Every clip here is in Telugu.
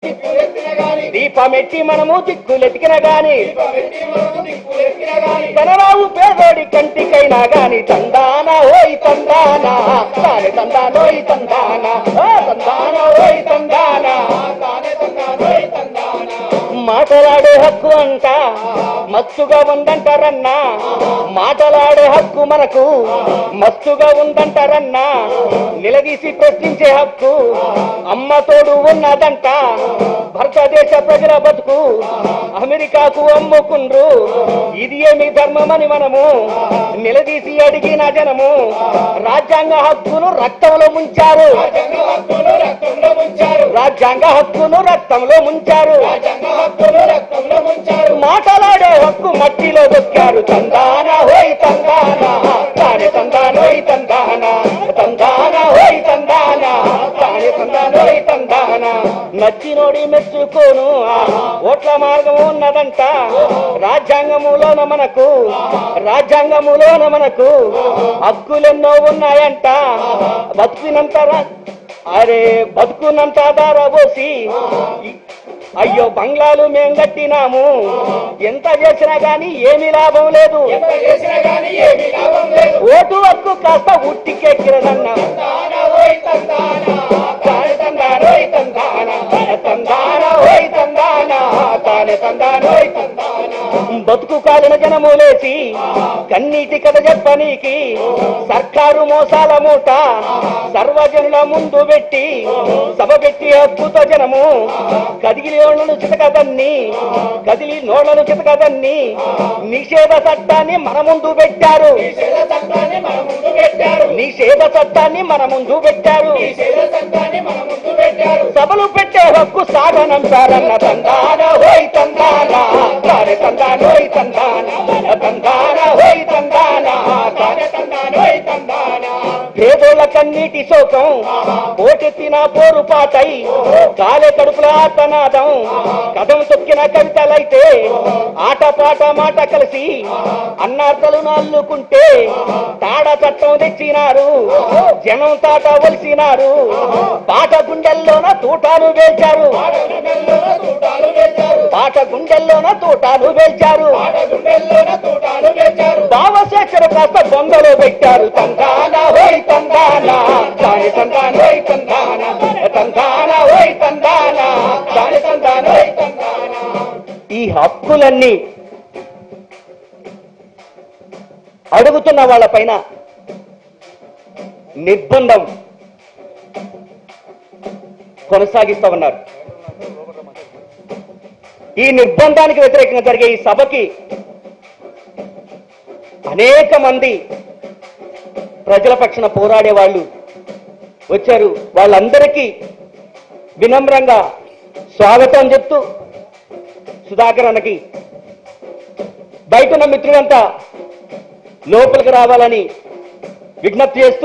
దీపమెట్టి మనము దిక్కులెతికిన గాని ధనరావు పేదోడి కంటికైనా గాని తందాన ఓయ్ తందాన తానే తందానోయ్ తందాన ఓ తందాన ఓయ్ తందాన మాటలాడే హక్కు అంట మస్తుగా ఉందంటారన్నా మాటలాడే హక్కు మనకు మస్తుగా ఉందంటారన్నా నిలదీసి ప్రశ్నించే హక్కు అమ్మ తోడు ఉన్నదంట భారతదేశ ప్రజల బతుకు అమెరికాకు అమ్ముకుండ్రు ఇది ఏమి ధర్మమని మనము నిలదీసి అడిగిన జనము రాజ్యాంగ హక్కును రక్తంలో ముంచారు రాజ్యాంగ హక్కును రక్తంలో ముంచారు మాటలాడే హక్కు మట్టిలో దొక్కారు తందాన హోయ్ తందాన తానే తందాన హోయ్ తందాన తందాన హోయ్ తందాన తానే తందాన హోయ్ తందాన నచ్చినోడి మెచ్చుకోను ఆ ఓట్ల మార్గం ఉన్నదంట రాజ్యాంగములోన మనకు రాజ్యాంగములోన మనకు హక్కులెన్నో ఉన్నాయంట బతుకునంత రా- అరే బతుకునంత దారబోసి అయ్యో బంగ్లాలు మేం కట్టినాము ఎంత చేసినా గాని ఏమీ లాభం లేదు ఓటు హక్కు కాస్త ఉట్టికెక్కిరదన్న తానే తందానోయ్ తందాన, తందాన ఓయ్ తందాన, తానే తందానోయ్ తందాన. బతుకు కాలిన జనము లేచి కన్నీటి కథ చెప్పనీకి సర్కారు మోసాల మూట సర్వజనుల ముందు పెట్టి సభ పెట్టి అద్భుత జనము కదిలి నోళ్లను చితకదన్ని కదిలి నోళ్లను చితకదన్ని నిషేధ చట్టాన్ని మన ముందు పెట్టారు నిషేధ చట్టాన్ని మన ముందు పెట్టారు సభలు పెట్టే హక్కు సాగనంటారన్న తందాన హోయ్ తందాన తారే తందాన హోయ్ తందాన తందాన హోయ్ తందాన తారే తందాన హోయ్ తందాన పేదోళ్ళ కన్నీటి శోకం పోటెత్తిన పోరు పాటై కాలే కడుపుల ఆతనాదం కథం తొక్కిన కవితలైతే ఆట పాట మాట కలిసి అన్నార్థలు నల్లుకుంటే తాడ చట్టం తెచ్చినారు జనం తాట ఒలిసినారు పాట గుండెల్లోన తూటాలు వేల్చారు పాట గుండెల్లోన తూటాలు వేల్చారు భావశేఖర కాస్త బొంగలో పెట్టారు తందాన హోయ్ తందాన దాని తందాన హోయ్ తందాన తందాన హోయ్ తందాన దాని తందాన హోయ్ తందాన ఈ హక్కులన్నీ అడుగుతున్న వాళ్ళపైన నిర్బంధం కొనసాగిస్తా ఉన్నారు ఈ నిర్బంధానికి వ్యతిరేకంగా జరిగే ఈ సభకి అనేక మంది ప్రజల పక్షాన పోరాడే వాళ్ళు వచ్చారు వాళ్ళందరికీ వినమ్రంగా స్వాగతం చెప్తూ సుధాకర్ అన్నకి బయట ఉన్న మిత్రులంతా లోపలికి రావాలని విజ్ఞప్తి చేస్తూ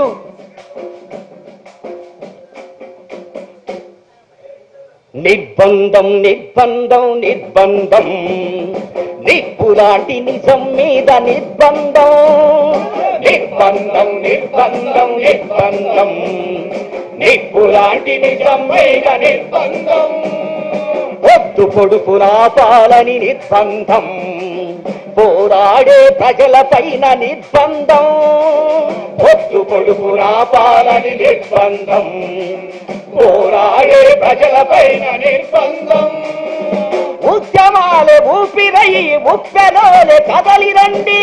నిర్బంధం నిర్బంధం నిర్బంధం నిప్పులాంటి నిజం మీద నిర్బంధం నిర్బంధం నిర్బంధం నిర్బంధం నిప్పులాంటి నిజం మీద నిర్బంధం పొద్దు పొడుపునా పాలని నిర్బంధం పోరాడే ప్రజల పైన నిర్బంధం పొద్దు పొడుపునా పాలని నిర్బంధం పోరాడే ప్రజల పైన నిర్బంధం ఉద్యమాలు ఊపిరై ఉప్పెలోలే కదలి రండి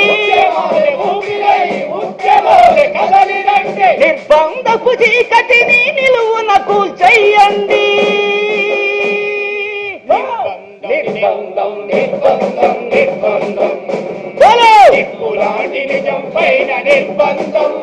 నిర్బంధపు చీకటిని నిలువున కూల్చెయ్యండి నిర్బంధం నిర్బంధం నిర్బంధం బోలో! నిర్బంధం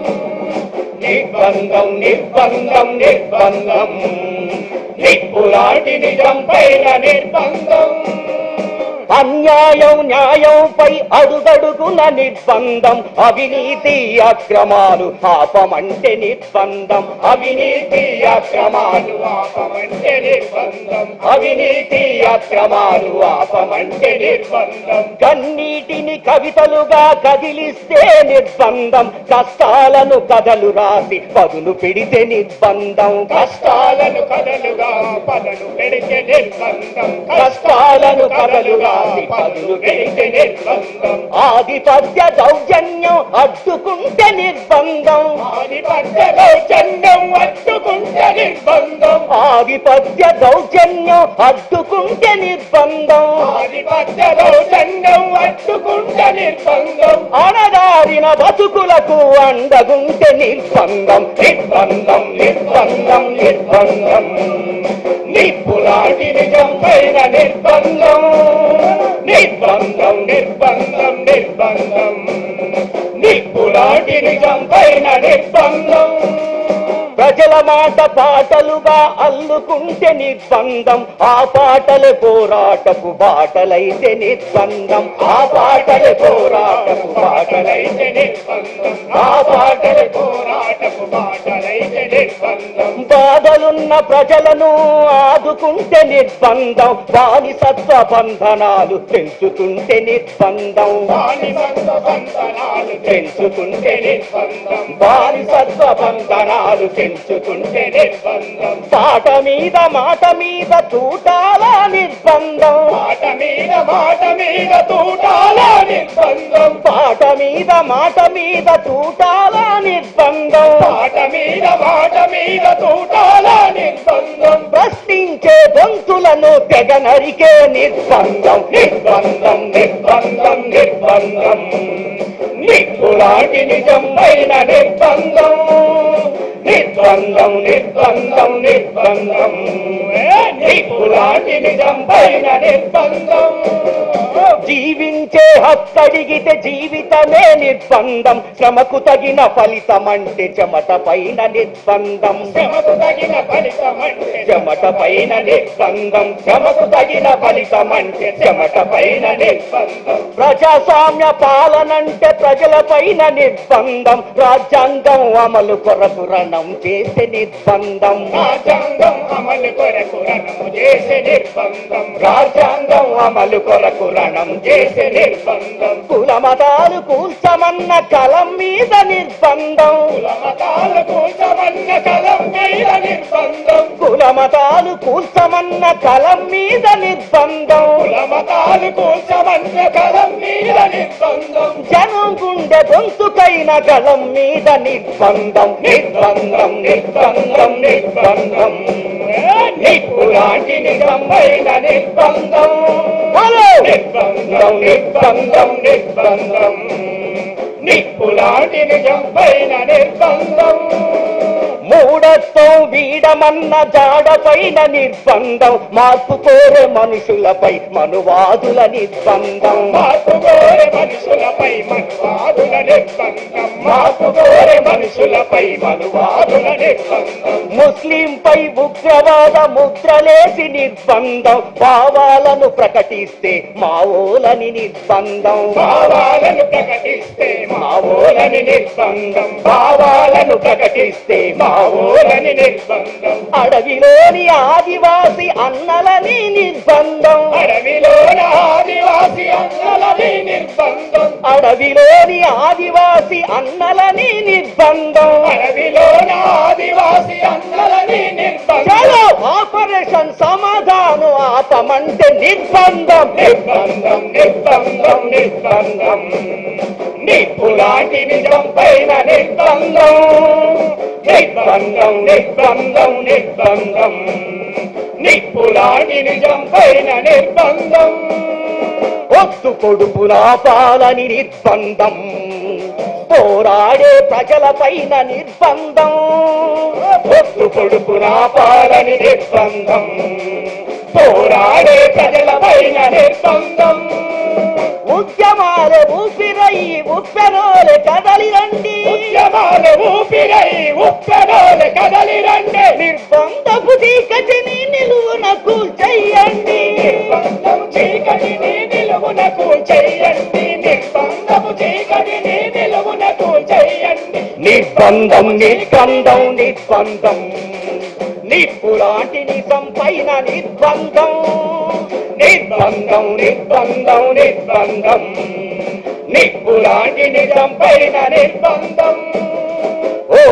నిర్బంధం నిర్బంధం నిప్పులాంటి నిజం పైన నిర్బంధం అన్యాయం న్యాయంపై అడుగడుగున నిర్బంధం అవినీతి అక్రమాలు ఆపమంటే నిర్బంధం అవినీతి అక్రమాలు ఆపమంటే నిర్బంధం అవినీతి అక్రమాలు ఆపమంటే నిర్బంధం కన్నీటిని కవితలుగా కదిలిస్తే నిర్బంధం కష్టాలను కథలు రాసి పదులు పెడితే నిర్బంధం కష్టాలను కథలుగా పదలు పెడితే నిర్బంధం కష్టాలను కథలు రాసి పదులు పెడితే నిర్బంధం ఆధిపత్య దౌర్జన్యం అడ్డుకుంటే నిర్బంధం ఆధిపత్య దౌర్జన్యం అడ్డుకుంటే నిర్బంధం ఆధిపత్య దౌర్జన్యం అడ్డుకుంటే నిర్బంధం ఆధిపత్య దౌర్జన్యం అడ్డుకుంటే నిర్బంధం అనగారిన బతుకులకు అండగుంటే నిర్బంధం నిర్బంధం నిర్బంధం నిర్బంధం నిప్పులాంటి నిజం పైన నిర్బంధం నిర్బంధం నిర్బంధం నిర్బంధం నిప్పులాంటి నిజం పైన నిర్బంధం ప్రజల మాట పాటలుగా అల్లుకుంటే నిర్బంధం ఆ పాటలే పోరాటపు బాటలైతే నిర్బంధం ఆ పాటలే పోరాటపు బాటలైతే నిర్బంధం ఆ పాటలే పోరాటపు బాటలైతే నిర్బంధం బాధలున్న ప్రజలను ఆదుకుంటే నిర్బంధం బానిసత్వ బంధనాలు పెంచుతుంటే నిర్బంధం బానిసత్వ బంధనాలు పెంచుతుంటే నిర్బంధం బానిసత్వ బంధనాలు పెంచుతుంటే నిర్బంధం పాట మీద మాట మీద తూటాల నిర్బంధం పాట మీద మాట మీద తూటాల నిర్బంధం పాట మీద మాట మీద తూటాల నిర్బంధం పాట మీద మాట మీద తూటాల నిర్బంధం ప్రశ్నించే గొంతులను తెగ నరికే నిర్బంధం నిర్బంధం నిర్బంధం నిర్బంధం నిప్పులాంటి నిజం పైన నిర్బంధం నిర్బంధం నిర్బంధం నిర్బంధం నిప్పులాంటి నిజం పైన నిర్బంధం జీవించే హక్కడిగితే జీవితమే నిర్బంధం శ్రమకు తగిన ఫలితం అంటే చెమట పైన నిర్బంధం శ్రమకు తగిన ఫలితం అంటే చెమట పైన నిర్బంధం శ్రమకు తగిన ఫలితం అంటే చెమట పైన నిర్బంధం ప్రజాస్వామ్య పాలనంటే ప్రజల పైన నిర్బంధం రాజ్యాంగం అమలు కొరకు రణం చేసే నిర్బంధం రాజ్యాంగం అమలు కొరకు రణం చేసే నిర్బంధం రాజ్యాంగం అమలు కొరకు రణం చేసే నిర్బంధం కుల మతాలు కూల్చమన్న కలం మీద నిర్బంధం కుల మతాలు కూల్చమన్న కలం మీద నిర్బంధం కుల మతాలు కూల్చమన్న కలం మీద నిర్బంధం కుల మతాలు కూల్చమన్న కలం మీద నిర్బంధం జనం గుండె గొంతుకైన గళం మీద నిర్బంధం నిర్బంధం నిర్బంధం నిర్బంధం నిప్పులాంటి నిజమైన నిర్బంధం నిర్బంధం నిర్బంధం నిర్బంధం నిప్పులాంటి నిజమైన నిర్బంధం మూఢత్వం వీడమన్న జాడపైన నిర్బంధం మార్పు కోరే మనుషులపై మనువాదుల నిర్బంధం మార్పు కోరే మనుషులపై మనువాదుల నిర్బంధం మార్పు కోరే మనుషులపై మనువాదుల నిర్బంధం ముస్లింపై ఉగ్రవాద ముద్రలేసి నిర్బంధం భావాలను ప్రకటిస్తే మావోలని నిర్బంధం భావాలను ప్రకటిస్తే మావోలని నిర్బంధం భావాలను ప్రకటిస్తే మావోలని నిర్బంధం అడవిలోని ఆదివాసి అన్నలని నిర్బంధం అడవిలోని ఆదివాసి అన్నలని నిర్బంధం అడవిలోని ఆదివాసి అన్నలని నిర్బంధం అడవిలోని ఆదివాసి అన్నలని నిర్బంధం చలో ఆపరేషన్ సమాధానం ఆపమంటే నిర్బంధం నిర్బంధం నిర్బంధం నిర్బంధం నిప్పులాంటి నిజం పైన నిర్బంధం నిర్బంధం నిర్బంధం నిర్బంధం నిప్పులాంటి నిజం పైన నిర్బంధం ఒత్తు పొడుపుల పాలని నిర్బంధం పోరాడే ప్రజల పైన నిర్బంధం ఒత్తు పొడుపుల పాలని నిర్బంధం పోరాడే ప్రజల పైన నిర్బంధం ఉద్యమాలు ఊపిరయి ఉప్పెనోలు కదలి రండి ఉద్యమాలు ఊపిరయి ఉప్పెనోలు కదలి రండి నిర్బంధపు చీకటిని నిలువున కూల్చెయ్యండి నిర్బంధం చీకటిని నిలువున నిర్బంధం నిర్బంధం నిర్బంధం నిప్పులాంటి నిజం పైన నిర్బంధం నిర్బంధం నిర్బంధం నిర్బంధం నిప్పులాంటి నిజం పైన నిర్బంధం ఓ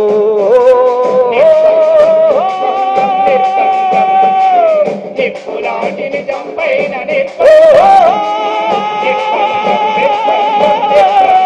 నిప్పులాంటి నిజం పైన నిర్బంధం నిర్బంధం నిర్బంధం నిర్బంధం